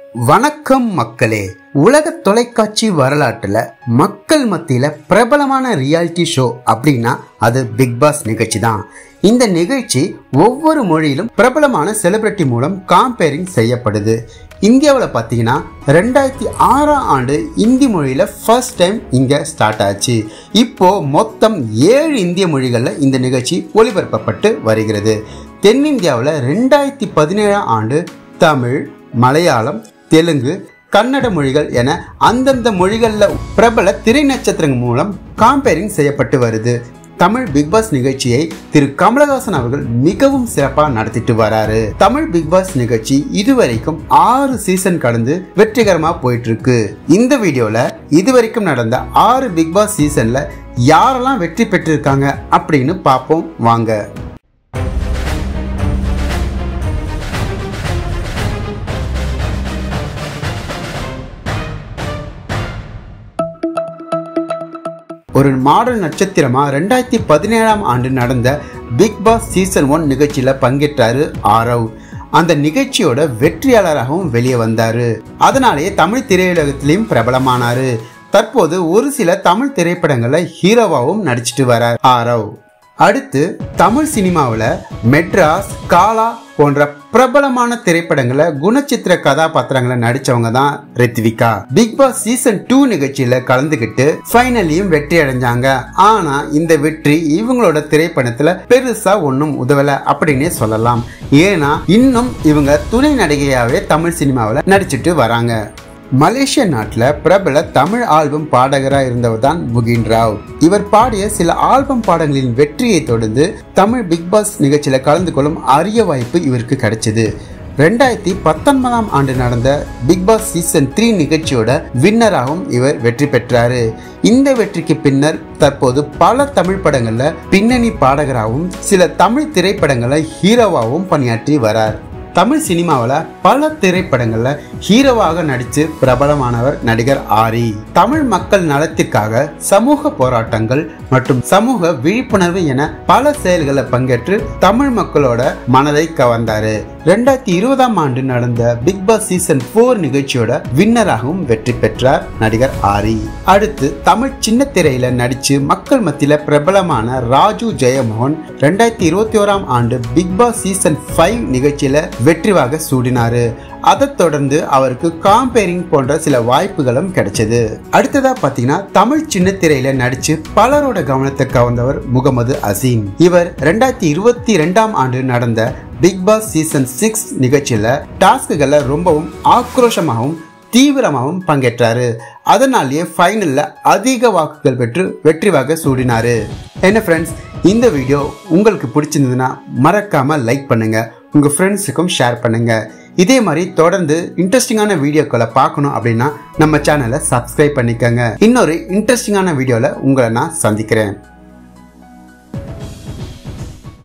வணக்கம் மக்களே உலக தொலைக்காட்சி வரலாற்றுல மக்கள் மத்தியில பிரபலமான ரியாலிட்டி ஷோ அப்படின்னா அது பிக் பாஸ் நிகழ்ச்சி தான் இந்த நிகழ்ச்சி ஒவ்வொரு மொழியிலும் பிரபலமான செலிபிரிட்டி மூலம் காம்பேரிங் செய்யப்படுது இந்தியாவில் பார்த்தீங்கன்னா ரெண்டாயிரத்தி ஆறாம் ஆண்டு இந்தி மொழியில் ஃபர்ஸ்ட் டைம் இங்கே ஸ்டார்ட் ஆச்சு இப்போ மொத்தம் ஏழு இந்திய மொழிகளில் இந்த நிகழ்ச்சி ஒளிபரப்பப்பட்டு வருகிறது தென்னிந்தியாவில் ரெண்டாயிரத்தி பதினேழாம் ஆண்டு தமிழ் மலையாளம் தெலுங்கு கன்னட மொழிகள் என அந்தந்த மொழிகளில் பிரபல திரை நட்சத்திரங்கள் மூலம் காம்பேரிங் செய்யப்பட்டு வருது தமிழ் பிக் பாஸ் நிகழ்ச்சியை திரு கமலஹாசன் அவர்கள் மிகவும் சிறப்பாக நடத்திட்டு வராரு தமிழ் பிக் பாஸ் நிகழ்ச்சி இதுவரைக்கும் ஆறு சீசன் கடந்து வெற்றிகரமா போயிட்டு இருக்கு இந்த வீடியோல இதுவரைக்கும் நடந்த ஆறு பிக் பாஸ் சீசன்ல யாரெல்லாம் வெற்றி பெற்றிருக்காங்க அப்படின்னு பார்ப்போம் வாங்க ஒரு மாடல் நட்சத்திரமா ரெண்டாயிரத்தி பதினேழாம் ஆண்டு நடந்த பிக் பாஸ் சீசன் ஒன் நிகழ்ச்சியில பங்கேற்றாரு ஆரவ் அந்த நிகழ்ச்சியோட வெற்றியாளராகவும் வெளியே வந்தாரு அதனாலேயே தமிழ் திரையுலகத்திலையும் பிரபலமானாரு தற்போது ஒரு சில தமிழ் திரைப்படங்கள்ல ஹீரோவாகவும் நடிச்சிட்டு வரார் ஆரவ் அடுத்து தமிழ் சினிமாவில் மெட்ராஸ் காலா போன்ற பிரபலமான திரைப்படங்கள குணச்சித்திர கதாபாத்திரங்களை நடிச்சவங்க தான் Rithvika Bigg Boss season two நிகழ்ச்சியில கலந்துகிட்டு ஃபைனலியும் வெற்றி அடைஞ்சாங்க ஆனா இந்த வெற்றி இவங்களோட திரைப்படத்துல பெருசா ஒன்றும் உதவல அப்படின்னே சொல்லலாம் ஏன்னா இன்னும் இவங்க துணை நடிகையாவே தமிழ் சினிமாவில் நடிச்சிட்டு வராங்க மலேசிய நாட்டில் பிரபல தமிழ் ஆல்பம் பாடகராக இருந்தவர் தான் முகின் ராவ் இவர் பாடிய சில ஆல்பம் பாடல்களின் வெற்றியை தொடர்ந்து தமிழ் பிக் பாஸ் நிகழ்ச்சியில் கலந்து கொள்ளும் அரிய வாய்ப்பு இவருக்கு கிடைச்சது ரெண்டாயிரத்தி பத்தொன்பதாம் ஆண்டு நடந்த பிக் பாஸ் சீசன் த்ரீ நிகழ்ச்சியோட வின்னராகவும் இவர் வெற்றி பெற்றாரு இந்த வெற்றிக்கு பின்னர் தற்போது பல தமிழ் படங்கள்ல பின்னணி பாடகராகவும் சில தமிழ் திரைப்படங்கள்ல ஹீரோவாகவும் பணியாற்றி வரார் தமிழ் சினிமாவில் பல திரைப்படங்களில் ஹீரோவாக நடித்து பிரபலமானவர் நடிகர் ஆரி தமிழ் மக்கள் நலத்திற்காக சமூக போராட்டங்கள் மற்றும் சமூக விழிப்புணர்வு என பல செயல்களில் பங்கேற்று தமிழ் மக்களோட மனதை கவர்ந்தாரு ரெண்டாயிரத்தி இருபதாம் ஆண்டு நடந்த பிக் பாஸ் சீசன் போர் நிகழ்ச்சியோட வின்னராகவும் வெற்றி பெற்றார் நடிகர் ஆரி அடுத்து தமிழ் சின்ன திரையில நடிச்சு மக்கள் மத்தியில பிரபலமான ராஜு ஜெயமோகன் ரெண்டாயிரத்தி இருபத்தி ஓராம் ஆண்டு பிக் பாஸ் சீசன் ஃபைவ் நிகழ்ச்சியில வெற்றிவாக சூடினாரு அதைத் தொடர்ந்து அவருக்கு காம்பேரிங் போன்ற சில வாய்ப்புகளும் கிடைச்சது அடுத்ததா பாத்தீங்கன்னா தமிழ் சின்ன திரையில நடிச்சு பலரோட கவனத்தை கவர்ந்தவர் முகமது அசீம் இவர் ரெண்டாயிரத்தி இருபத்தி ரெண்டாம் ஆண்டு நடந்த பிக் பாஸ் சீசன் சிக்ஸ் நிகழ்ச்சியில டாஸ்குகளை ரொம்பவும் ஆக்ரோஷமாகவும் தீவிரமாகவும் பங்கேற்றாரு அதனாலேயே ஃபைனல்ல அதிக வாக்குகள் பெற்று வெற்றிவாக சூடினாரு என்ன ஃப்ரெண்ட்ஸ் இந்த வீடியோ உங்களுக்கு பிடிச்சிருந்ததுன்னா மறக்காம லைக் பண்ணுங்க உங்க ஃப்ரெண்ட்ஸுக்கும் ஷேர் பண்ணுங்க இதே மாதிரி தொடர்ந்து இன்ட்ரெஸ்டிங்கான வீடியோக்களை பார்க்கணும் அப்படின்னா நம்ம சேனலை சப்ஸ்கிரைப் பண்ணிக்கோங்க இன்னொரு இன்ட்ரெஸ்டிங்கான வீடியோவில் உங்களை நான் சந்திக்கிறேன்